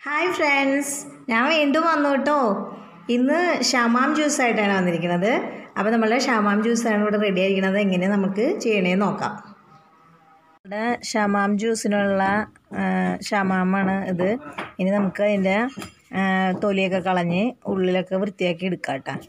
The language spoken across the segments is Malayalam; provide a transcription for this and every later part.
ഹായ് ഫ്രണ്ട്സ് ഞാൻ വീണ്ടും വന്നു കേട്ടോ ഇന്ന് ഷമാം ജ്യൂസായിട്ടാണ് വന്നിരിക്കുന്നത് അപ്പോൾ നമ്മളുടെ ഷമാം ജ്യൂസാണ് ഇവിടെ റെഡി ആയിരിക്കുന്നത് എങ്ങനെ നമുക്ക് ചെയ്യണേന്ന് നോക്കാം ഇവിടെ ഷമാം ജ്യൂസിനുള്ള ആ, ഷമാമാണ് ഇത് ഇനി നമുക്ക് അതിൻ്റെ ആ, തൊലിയൊക്കെ കളഞ്ഞ് ഉള്ളിലൊക്കെ വൃത്തിയാക്കി എടുക്കാം കേട്ടോ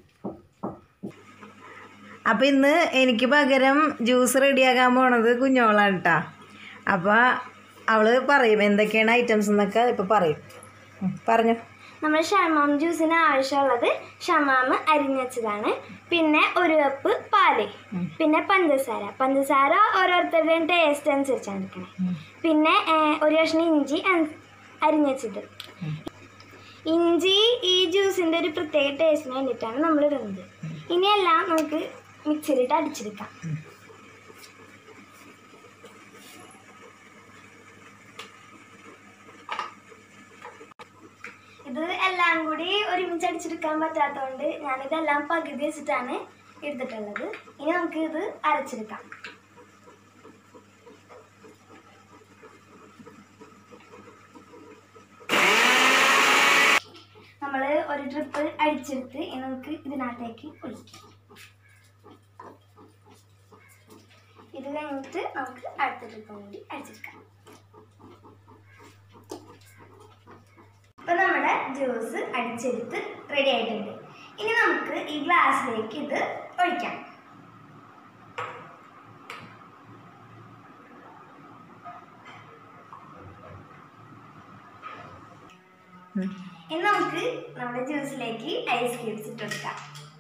അപ്പോൾ ഇന്ന് എനിക്ക് പകരം ജ്യൂസ് റെഡിയാക്കാൻ പോണത് കുഞ്ഞോളാണ് കേട്ടോ അപ്പോൾ അവൾ പറയും എന്തൊക്കെയാണ് ഐറ്റംസ് എന്നൊക്കെ ഇപ്പോൾ പറയും ഉം, പറഞ്ഞോ നമ്മൾ ഷമാം ജ്യൂസിന് ആവശ്യമുള്ളത് ഷമാമ് അരിഞ്ഞച്ചതാണ് പിന്നെ ഒരു കപ്പ് പാല് പിന്നെ പഞ്ചസാര പഞ്ചസാര ഓരോരുത്തരുടെയും ടേസ്റ്റ് അനുസരിച്ചാണ് എടുക്കണേ പിന്നെ ഏഹ്, ഒരു കഷ്ണം ഇഞ്ചി അൻ- അരിഞ്ഞച്ചത് ഇഞ്ചി ഈ ജ്യൂസിൻ്റെ ഒരു പ്രത്യേക ടേസ്റ്റിന് വേണ്ടിയിട്ടാണ് നമ്മൾ ഇടുന്നത് ഇനിയെല്ലാം നമുക്ക് മിക്സിയിലിട്ട് അടിച്ചെടുക്കാം ഇത് എല്ലാം കൂടി ഒരുമിച്ച് അടിച്ചെടുക്കാൻ പറ്റാത്തതുകൊണ്ട് ഞാനിതെല്ലാം പകുതി വെച്ചിട്ടാണ് എടുത്തിട്ടുള്ളത് ഇനി നമുക്ക് ഇത് അരച്ചെടുക്കാം നമ്മൾ ഒരു ട്രിപ്പ് അടിച്ചെടുത്ത് ഇനി നമുക്ക് ഇതിനകത്തേക്ക് ഒഴിക്കാം ഇത് കഴിഞ്ഞിട്ട് നമുക്ക് അടുത്ത ട്രിപ്പും കൂടി അടിച്ചെടുക്കാം ഇപ്പൊ നമ്മുടെ ജ്യൂസ് അടിച്ചെടുത്ത് റെഡി ആയിട്ടുണ്ട് ഇനി നമുക്ക് ഈ ഗ്ലാസ്സിലേക്ക് ഇത് ഒഴിക്കാം ഉം. ഇനി നമുക്ക് നമ്മുടെ ജ്യൂസിലേക്ക് ഐസ് ക്യൂബ്സ് ഇട്ട് കൊടുക്കാം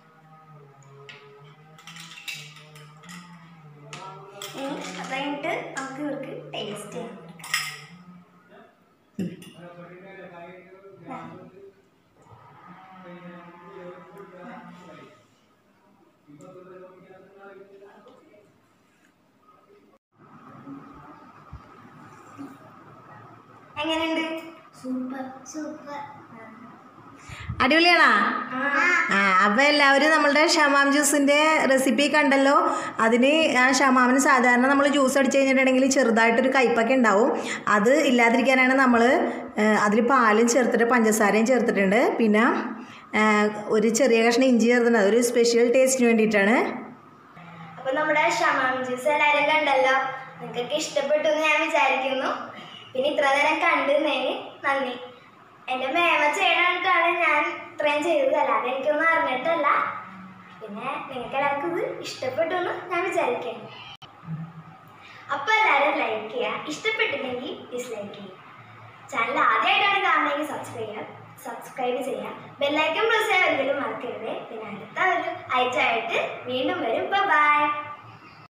ഇനി അത് കഴിഞ്ഞിട്ട് നമുക്ക് ഇവർക്ക് ടേസ്റ്റ് ചെയ്യാൻ കൊടുക്കാം ദാ. എങ്ങനെയുണ്ട് സൂപ്പർ സൂപ്പർ അടിപൊളിയാണോ ആ അപ്പോൾ എല്ലാവരും നമ്മളുടെ ഷമാം ജ്യൂസിൻ്റെ റെസിപ്പി കണ്ടല്ലോ അതിന് ആ ഷമാമിന് സാധാരണ നമ്മൾ ജ്യൂസ് അടിച്ച് കഴിഞ്ഞിട്ടുണ്ടെങ്കിൽ ചെറുതായിട്ടൊരു കയ്പ്പൊക്കെ ഉണ്ടാവും അത് ഇല്ലാതിരിക്കാനാണ് നമ്മൾ അതിൽ പാലും ചേർത്തിട്ട് പഞ്ചസാരയും ചേർത്തിട്ടുണ്ട് പിന്നെ ആ, ഒരു ചെറിയ കഷ്ണം ഇഞ്ചി ചേർത്തിട്ടുണ്ട് അതൊരു സ്പെഷ്യൽ ടേസ്റ്റിന് വേണ്ടിയിട്ടാണ് അപ്പൊ നമ്മുടെ ഷമാം ജ്യൂസ് എല്ലാവരും കണ്ടല്ലോ നിങ്ങൾക്കൊക്കെ ഇഷ്ടപ്പെട്ടു എന്ന് ഞാൻ വിചാരിക്കുന്നു പിന്നെ ഇത്ര നേരം കണ്ടുന്നതിന് നന്ദി എൻ്റെ മേമ ചെയ്യണിട്ടാണ് ഞാൻ ഇത്രയും ചെയ്തത് അല്ലാതെ എനിക്കൊന്നും അറിഞ്ഞിട്ടല്ല പിന്നെ നിങ്ങൾക്ക് എല്ലാവർക്കും ഇത് ഇഷ്ടപ്പെട്ടു എന്ന് ഞാൻ വിചാരിക്കുന്നു അപ്പൊ എല്ലാവരും ലൈക്ക് ചെയ്യുക ഇഷ്ടപ്പെട്ടില്ലെങ്കിൽ ഡിസ്ലൈക്ക് ചെയ്യുക ചാനൽ ആദ്യമായിട്ടാണ് കാണുന്നതെങ്കിൽ സബ്സ്ക്രൈബ് ചെയ്യുക സബ്സ്ക്രൈബ് ചെയ്യുക ബെല്ലൈക്കൺ പ്രസ് ചെയ്യാൻ ഒരിക്കലും മറക്കരുത് പിന്നെ അടുത്ത ഒരു ആഴ്ച ആയിട്ട് വീണ്ടും വരും ബൈ